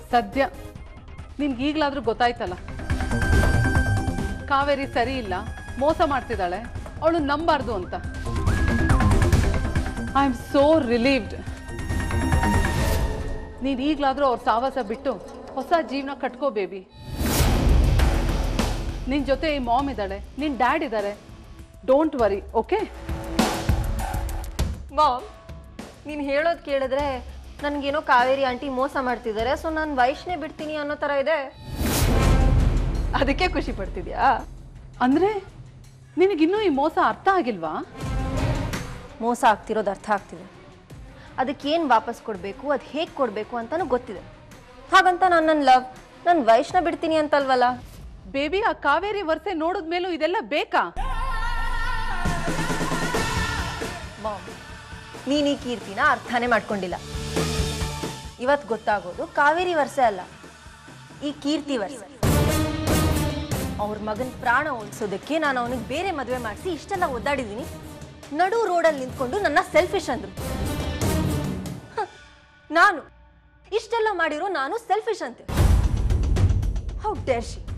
ಸದ್ಯ ನಿನ್ಗೆ ಈಗಲಾದ್ರೂ ಗೊತ್ತಾಯ್ತಲ್ಲ ಕಾವೇರಿ ಸರಿ ಇಲ್ಲ ಮೋಸ ಮಾಡ್ತಿದ್ದಾಳೆ ಅವಳು ನಂಬಾರ್ದು ಅಂತ ಐ ಆಮ್ ಸೋ ರಿಲೀವ್ಡ್ ನೀನು ಈಗಲಾದ್ರೂ ಅವ್ರ ಸಾವಾಸ ಬಿಟ್ಟು ಹೊಸ ಜೀವನ ಕಟ್ಕೋ ಬೇಬಿ ನಿನ್ನ ಜೊತೆ ಈ ಮಾಮ್ ಇದ್ದಾಳೆ ನಿನ್ನ ಡ್ಯಾಡ್ ಇದ್ದಾರೆ ಡೋಂಟ್ ವರಿ ಓಕೆ ಮಾಮ್ ನೀನು ಹೇಳೋದು ಕೇಳಿದ್ರೆ ನನಗೇನೋ ಕಾವೇರಿ ಆಂಟಿ ಮೋಸ ಮಾಡ್ತಿದ್ದಾರೆ ಸೊ ನಾನು ವೈಷ್ಣೆ ಬಿಡ್ತೀನಿ ಅನ್ನೋ ಥರ ಇದೆ ಅದಕ್ಕೆ ಖುಷಿ ಪಡ್ತಿದ್ಯಾ ಅಂದ್ರೆ ನಿನಗಿನ್ನೂ ಈ ಮೋಸ ಅರ್ಥ ಆಗಿಲ್ವಾ ಮೋಸ ಆಗ್ತಿರೋದು ಅರ್ಥ ಆಗ್ತಿದೆ ಅದಕ್ಕೇನು ವಾಪಸ್ ಕೊಡಬೇಕು ಅದು ಹೇಗೆ ಕೊಡಬೇಕು ಅಂತಲೂ ಗೊತ್ತಿದೆ ಹಾಗಂತ ನಾನು ನನ್ನ ಲವ್ ನಾನು ವೈಷ್ಣ ಬಿಡ್ತೀನಿ ಅಂತಲ್ವಲ್ಲ ಬೇಬಿ ಆ ಕಾವೇರಿ ವರ್ಷೆ ನೋಡಿದ್ಮೇಲೂ ಇದೆಲ್ಲ ಬೇಕಾ ಮಾಮ್ ನೀನು ಈ ಕೀರ್ತಿನ ಅರ್ಥನೇ ಮಾಡ್ಕೊಂಡಿಲ್ಲ ಇವತ್ತು ಗೊತ್ತಾಗೋದು ಕಾವೇರಿ ವರ್ಷೆ ಅಲ್ಲ ಈ ಕೀರ್ತಿ ವರ್ಷೆ ಅವ್ರ ಮಗನ ಪ್ರಾಣ ಉಳಿಸೋದಕ್ಕೆ ನಾನು ಅವನಿಗೆ ಬೇರೆ ಮದುವೆ ಮಾಡಿಸಿ ಇಷ್ಟೆಲ್ಲ ಒದ್ದಾಡಿದ್ದೀನಿ ನಡು ರೋಡಲ್ಲಿ ನಿಂತ್ಕೊಂಡು ನನ್ನ ಸೆಲ್ಫಿಶ್ ಅಂದ್ರು ಹ, ನಾನು ಇಷ್ಟೆಲ್ಲ ಮಾಡಿರೋ ನಾನು ಸೆಲ್ಫಿಶ್ ಅಂತೆ ಹೌ ಡೇರ್ ಶಿ